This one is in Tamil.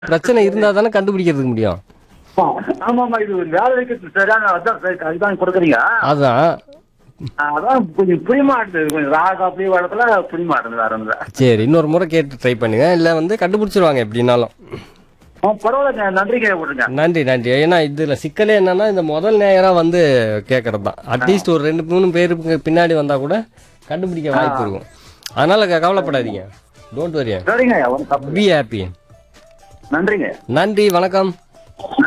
பிரச்சனை இருந்தா தானே கண்டுபிடிக்கிறதுக்கு முடியும் ஆமாமா இது வேலை வைக்கிறது சரியான அதான் சரி, அதுதான் கொடுக்குறீங்க அதான் அதான் கொஞ்சம் புரிய மாட்டேது கொஞ்சம் ராகா புரிய வளத்துல புரிய மாட்டேங்குது வேற ஒன்றும் இல்ல. சரி இன்னொரு முறை கேட்டு ட்ரை பண்ணுங்க இல்லை வந்து கண்டுபிடிச்சிருவாங்க எப்படின்னாலும் ஆ, பரவாயில்லைங்க நன்றிங்க விட்டுருங்க நன்றி நன்றி ஏன்னா இதுல சிக்கலே என்னன்னா இந்த முதல் நேயரா வந்து கேட்கறது தான் அட்லீஸ்ட் ஒரு ரெண்டு மூணு பேருக்கு பின்னாடி வந்தா கூட கண்டுபிடிக்க வாய்ப்பு இருக்கும் அதனால க- கவலைப்படாதீங்க டோன்ட் வரி சரிங்க ஒன்றும் தப்பு பி ஹாப்பி நன்றிங்க நன்றி வணக்கம்